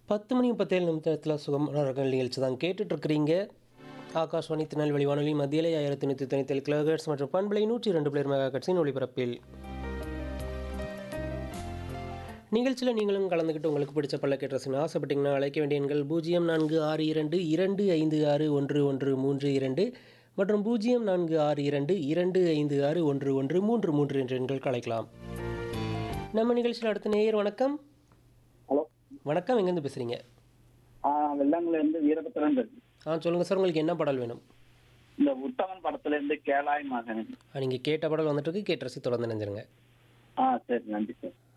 பத்து மணி பத்தேழு நிமிடத்தில் சுகமரங்கள் நிகழ்ச்சி தான் கேட்டுட்ருக்கிறீங்க ஆகாஷ்வாணி திருநெல்வேலி வானொலி மத்தியிலே ஆயிரத்தி நூற்றி தொண்ணூற்றி ஏழு கிலோஹெர்ட்ஸ் மற்றும் பண்பலை நூற்றி ரெண்டு பிளேர் மெகா கட்சியின் ஒளிபரப்பில் நிகழ்ச்சியில் நீங்களும் கலந்துக்கிட்டு உங்களுக்கு பிடிச்ச பல்ல கேட்டு ஆசைப்பட்டீங்கன்னா அழைக்க வேண்டிய எண்கள் பூஜ்ஜியம் நான்கு ஆறு இரண்டு இரண்டு ஐந்து ஆறு ஒன்று ஒன்று மூன்று இரண்டு மற்றும் பூஜ்ஜியம் நான்கு ஆறு இரண்டு இரண்டு ஐந்து ஆறு ஒன்று ஒன்று மூன்று மூன்று என்ற எண்களுக்கு அழைக்கலாம் நம்ம நிகழ்ச்சியில் அடுத்த நேயர் வணக்கம் ஹலோ வணக்கம் எங்கேருந்து பேசுகிறீங்க ஆ வெள்ளாங்குல இருந்து வீரபத்திரன் பேசுறேன் ஆ சொல்லுங்கள் சார் உங்களுக்கு என்ன பாடல் வேணும் இந்த உத்தமன் படத்துல இருந்து கேளாய் மகன் நீங்கள் கேட்ட பாடல் வந்துட்டு இருக்கு கேட்டு ரசி தொடர்ந்து நினைஞ்சிருங்க ஆ சரி நன்றி சார்